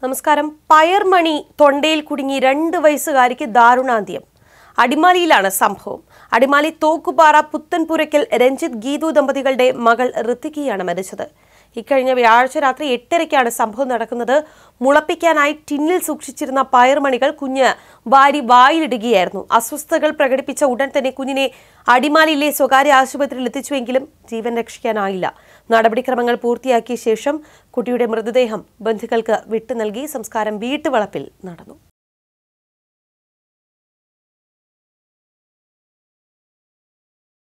നമസ്കാരം പയർമണി തൊണ്ടയിൽ കുടുങ്ങി രണ്ട് വയസ്സുകാരിക്ക് ദാരുണാന്ത്യം അടിമാലിയിലാണ് സംഭവം അടിമാലി തോക്കുപാറ പുത്തൻപുരയ്ക്കൽ രഞ്ജിത്ത് ഗീതു ദമ്പതികളുടെ മകൾ ഋത്തികയാണ് മരിച്ചത് ഇക്കഴിഞ്ഞ വ്യാഴാഴ്ച രാത്രി എട്ടരയ്ക്കാണ് സംഭവം നടക്കുന്നത് മുളപ്പിക്കാനായി ടിന്നിൽ സൂക്ഷിച്ചിരുന്ന പയർമണികൾ കുഞ്ഞ് വാരി വായിലിടുകയായിരുന്നു അസ്വസ്ഥതകൾ പ്രകടിപ്പിച്ച ഉടൻ തന്നെ കുഞ്ഞിനെ അടിമാലിയിലെ സ്വകാര്യ ആശുപത്രിയിൽ എത്തിച്ചുവെങ്കിലും ജീവൻ രക്ഷിക്കാനായില്ല നടപടിക്രമങ്ങൾ പൂർത്തിയാക്കിയ ശേഷം കുട്ടിയുടെ മൃതദേഹം ബന്ധുക്കൾക്ക് വിട്ടു നൽകി സംസ്കാരം വീട്ടുവളപ്പിൽ നടന്നു